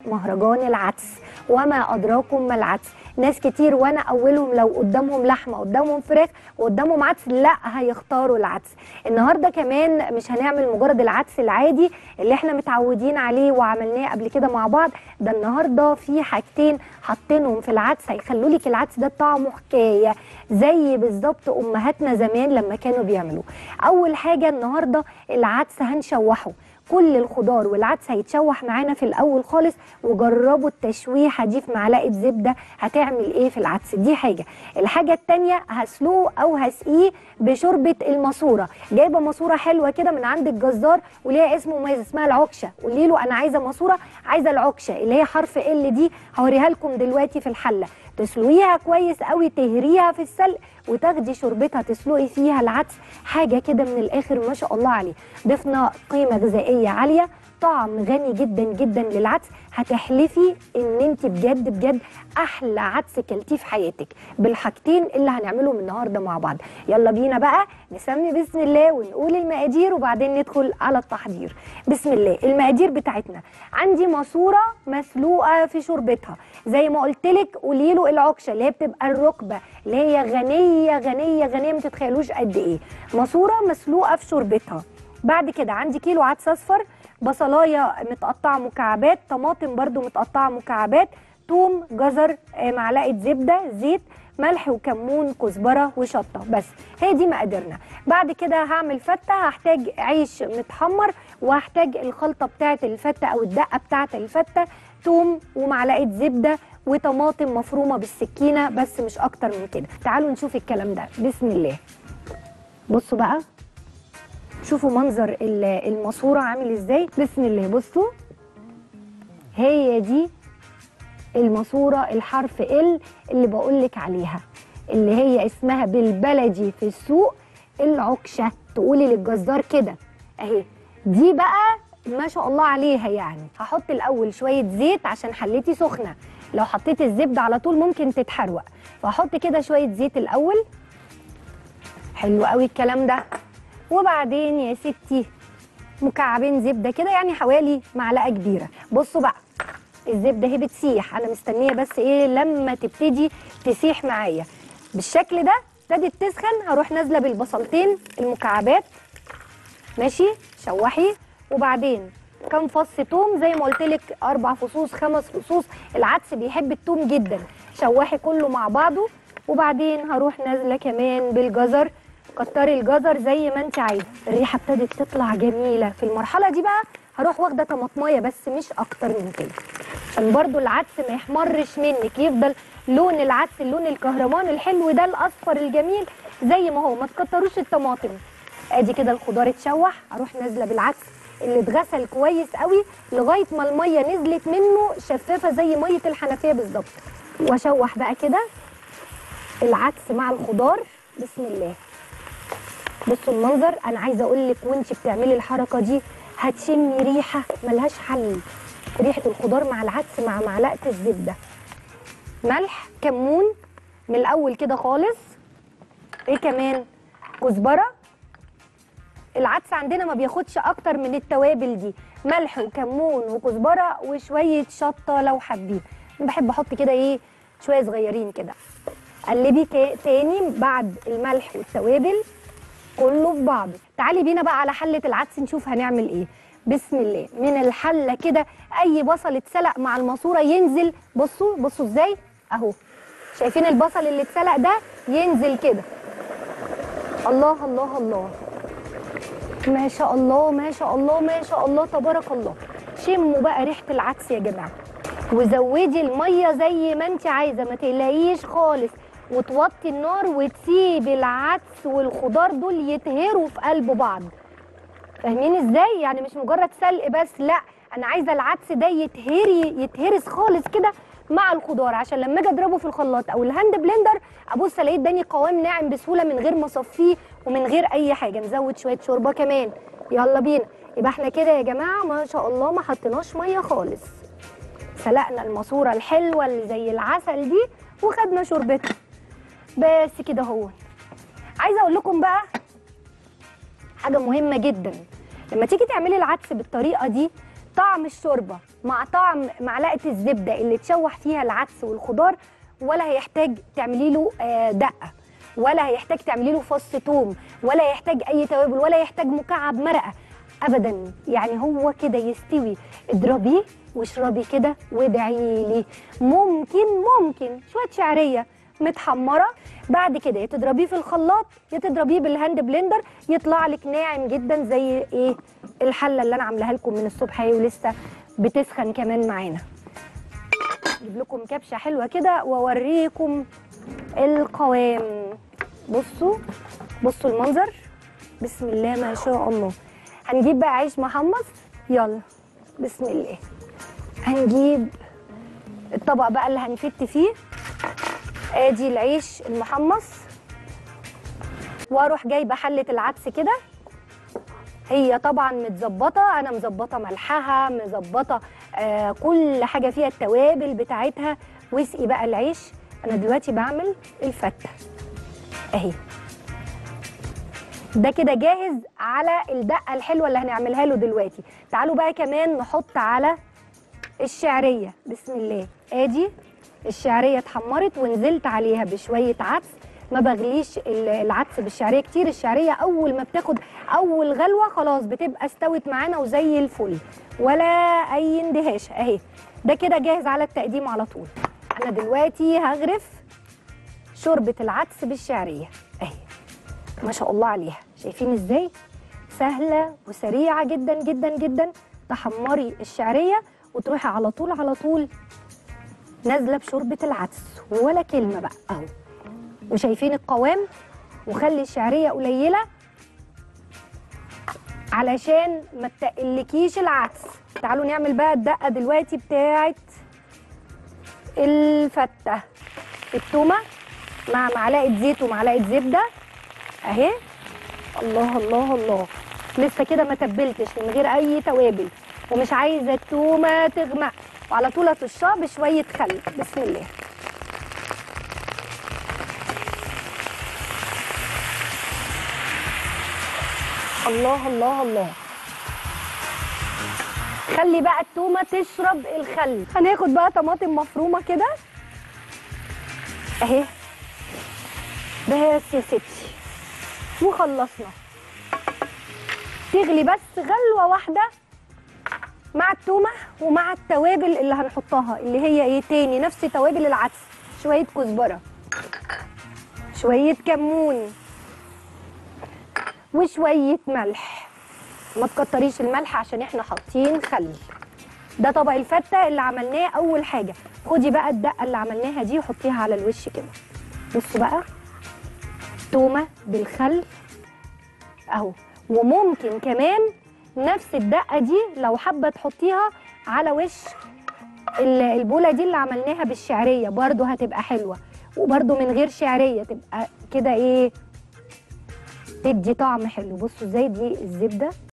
مهرجان العدس وما ادراكم ما العدس ناس كتير وانا اولهم لو قدامهم لحمه قدامهم فراخ وقدامهم عدس لا هيختاروا العدس النهارده كمان مش هنعمل مجرد العدس العادي اللي احنا متعودين عليه وعملناه قبل كده مع بعض ده النهارده في حاجتين حاطينهم في العدس هيخلوا لك العدس ده طعمه حكايه زي بالظبط امهاتنا زمان لما كانوا بيعملوه اول حاجه النهارده العدس هنشوحه كل الخضار والعدس هيتشوح معانا في الاول خالص وجربوا التشويحه دي في معلقه زبده هتعمل ايه في العدس دي حاجه الحاجه التانية هسلوه او هسقيه بشوربه الماسوره جايبه ماسوره حلوه كده من عند الجزار وليها اسم مميز اسمها العكشه قولي له انا عايزه ماسوره عايزه العكشه اللي هي حرف ال دي هوريها لكم دلوقتي في الحله تسلقيها كويس قوي تهريها في السلق وتاخدي شوربتها تسلقي فيها العدس حاجه كده من الاخر ما شاء الله عليه ضفنا قيمه غذائيه عاليه طعم غني جدا جدا للعدس هتحلفي ان انت بجد بجد احلى عدس كلتيه في حياتك بالحاجتين اللي هنعملهم النهارده مع بعض يلا بينا بقى نسمي بسم الله ونقول المقادير وبعدين ندخل على التحضير بسم الله المقادير بتاعتنا عندي ماسوره مسلوقه في شوربتها زي ما قلت لك قولي له العكشه اللي هي بتبقى الركبه اللي هي غنيه غنيه غنيه ما تتخيلوش قد ايه ماسوره مسلوقه في شوربتها بعد كده عندي كيلو عدس اصفر بصلايه متقطعه مكعبات طماطم برده متقطعه مكعبات توم جزر آه، معلقه زبده زيت ملح وكمون كزبره وشطه بس هي دي مقاديرنا بعد كده هعمل فته هحتاج عيش متحمر وهحتاج الخلطه بتاعه الفته او الدقه بتاعه الفته توم ومعلقه زبده وطماطم مفرومه بالسكينه بس مش اكتر من كده تعالوا نشوف الكلام ده بسم الله بصوا بقى شوفوا منظر ال- الماسوره عامل ازاي بسم الله بصوا هي دي الماسوره الحرف ال اللي بقول لك عليها اللي هي اسمها بالبلدي في السوق العكشه تقولي للجزار كده اهي دي بقى ما شاء الله عليها يعني هحط الاول شويه زيت عشان حلتي سخنه لو حطيت الزبده على طول ممكن تتحروق فهحط كده شويه زيت الاول حلو قوي الكلام ده وبعدين يا ستي مكعبين زبده كده يعني حوالي معلقه كبيره بصوا بقى الزبده اهي بتسيح انا مستنيه بس ايه لما تبتدي تسيح معايا بالشكل ده ابتدت تسخن هروح نازله بالبصلتين المكعبات ماشي شوحي وبعدين كام فص توم زي ما قلت لك اربع فصوص خمس فصوص العدس بيحب التوم جدا شوحي كله مع بعضه وبعدين هروح نازله كمان بالجزر كتري الجزر زي ما انت عايزه الريحه ابتدت تطلع جميله في المرحله دي بقى هروح واخده طماطمايه بس مش اكتر من كده عشان برضو العدس ما يحمرش منك يفضل لون العدس اللون الكهرمان الحلو ده الاصفر الجميل زي ما هو ما تكتروش الطماطم ادي كده الخضار اتشوح اروح نازله بالعدس اللي اتغسل كويس قوي لغايه ما الميه نزلت منه شفافه زي ميه الحنفيه بالظبط واشوح بقى كده العدس مع الخضار بسم الله بصوا المنظر انا عايزه اقول لك وانت بتعملي الحركه دي هتشمي ريحه ملهاش حل ريحه الخضار مع العدس مع معلقه الزبده ملح كمون من الاول كده خالص ايه كمان كزبره العدس عندنا ما بياخدش اكتر من التوابل دي ملح وكمون وكزبره وشويه شطه لو حابين أنا بحب احط كده ايه شويه صغيرين كده قلبي كا- تاني بعد الملح والتوابل كله في بعضه تعالي بينا بقى على حله العدس نشوف هنعمل ايه بسم الله من الحله كده اي بصل اتسلق مع الماسوره ينزل بصوا بصوا ازاي اهو شايفين البصل اللي اتسلق ده ينزل كده الله الله الله ما شاء الله ما شاء الله ما شاء الله تبارك الله شموا بقى ريحه العدس يا جماعه وزودي الميه زي ما انت عايزه ما تقلقيش خالص وتوطي النار وتسيبي العدس والخضار دول يتهروا في قلب بعض فاهمين ازاي يعني مش مجرد سلق بس لا انا عايزه العدس ده يتهري يتهرس خالص كده مع الخضار عشان لما اجي اضربه في الخلاط او الهاند بلندر ابص الاقيه اداني قوام ناعم بسهوله من غير ما اصفيه ومن غير اي حاجه نزود شويه شوربه كمان يلا بينا يبقى احنا كده يا جماعه ما شاء الله ما حطيناش ميه خالص سلقنا الماسوره الحلوه اللي زي العسل دي وخدنا شوربتها بس كده هو عايزه اقول لكم بقى حاجه مهمه جدا لما تيجي تعملي العدس بالطريقه دي طعم الشوربه مع طعم معلقه الزبده اللي تشوح فيها العدس والخضار ولا هيحتاج تعملي له آه، دقه ولا هيحتاج تعملي له فص ثوم ولا يحتاج اي توابل ولا يحتاج مكعب مرقه ابدا يعني هو كده يستوي اضربيه واشربي كده وادعي لي ممكن ممكن شويه شعريه متحمره بعد كده يا تضربيه في الخلاط يا تضربيه بالهاند بلندر يطلع لك ناعم جدا زي ايه الحله اللي انا عاملاها لكم من الصبح اهي ولسه بتسخن كمان معانا اجيب لكم كبشه حلوه كده واوريكم القوام بصوا بصوا المنظر بسم الله ما شاء الله هنجيب بقى عيش محمص يلا بسم الله هنجيب الطبق بقى اللي هنفت فيه ادي العيش المحمص واروح جايبه حله العدس كده هي طبعا متظبطه انا مظبطه ملحها مظبطه آه كل حاجه فيها التوابل بتاعتها واسقي بقى العيش انا دلوقتي بعمل الفته اهي ده كده جاهز على الدقه الحلوه اللي هنعملها له دلوقتي تعالوا بقى كمان نحط على الشعريه بسم الله ادي الشعريه اتحمرت ونزلت عليها بشويه عدس ما بغليش ال- العدس بالشعريه كتير الشعريه اول ما بتاخد اول غلوه خلاص بتبقى استوت معانا وزي الفل ولا اي اندهاش اهي ده كده جاهز على التقديم على طول انا دلوقتي هغرف شوربه العدس بالشعريه اهي ما شاء الله عليها شايفين ازاي سهله وسريعه جدا جدا جدا تحمري الشعريه وتروحي على طول على طول نازله بشوربه العدس ولا كلمه بقى اهو وشايفين القوام وخلي الشعريه قليله علشان ما تقلكيش العدس تعالوا نعمل بقى الدقه دلوقتي بتاعت الفته التومه مع معلقه زيت ومعلقه زبده اهي الله الله الله لسه كده ما تبلتش من غير اي توابل ومش عايزه التومه تغمق وعلى طول هترشها بشويه خل بسم الله الله الله الله خلي بقى التومه تشرب الخل هناخد بقى طماطم مفرومه كده اهي بس يا ستي وخلصنا تغلي بس غلوه واحده مع التومه ومع التوابل اللي هنحطها اللي هي ايه تاني نفس توابل العدس شويه كزبره شويه كمون وشويه ملح ما تكتريش الملح عشان احنا حاطين خل ده طبق الفته اللي عملناه اول حاجه خدي بقى الدقه اللي عملناها دي وحطيها على الوش كده بصوا بقى تومه بالخل اهو وممكن كمان نفس الدقه دي لو حابه تحطيها على وش ال- البوله دي اللي عملناها بالشعريه برضو هتبقى حلوه وبرضو من غير شعريه تبقى كده ايه تدي طعم حلو بصوا ازاي دي الزبده